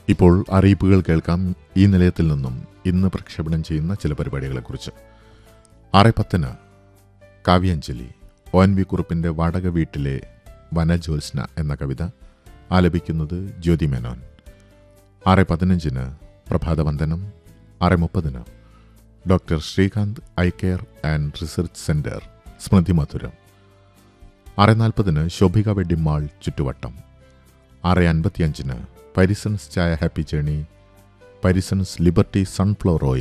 ഇപ്പോൾ അറിയിപ്പുകൾ കേൾക്കാം ഈ നിലയത്തിൽ നിന്നും ഇന്ന് പ്രക്ഷേപണം ചെയ്യുന്ന ചില പരിപാടികളെക്കുറിച്ച് ആറ് പത്തിന് കാവ്യാഞ്ജലി ഒ എൻ വി കുറുപ്പിൻ്റെ വാടക വീട്ടിലെ വനജ്യോത്സ്ന എന്ന കവിത ആലപിക്കുന്നത് ജ്യോതി മേനോൻ ആറ് പതിനഞ്ചിന് പ്രഭാതവന്ദനം ആറ് മുപ്പതിന് doctor Srikanth eye care and research centre സ്മൃതി മധുരം ആറ് നാൽപ്പതിന് ശോഭിക വെഡിമാൾ ചുറ്റുവട്ടം ആറ് അൻപത്തിയഞ്ചിന് പരിസൺസ് ചായ happy journey Parisons liberty sunflower oil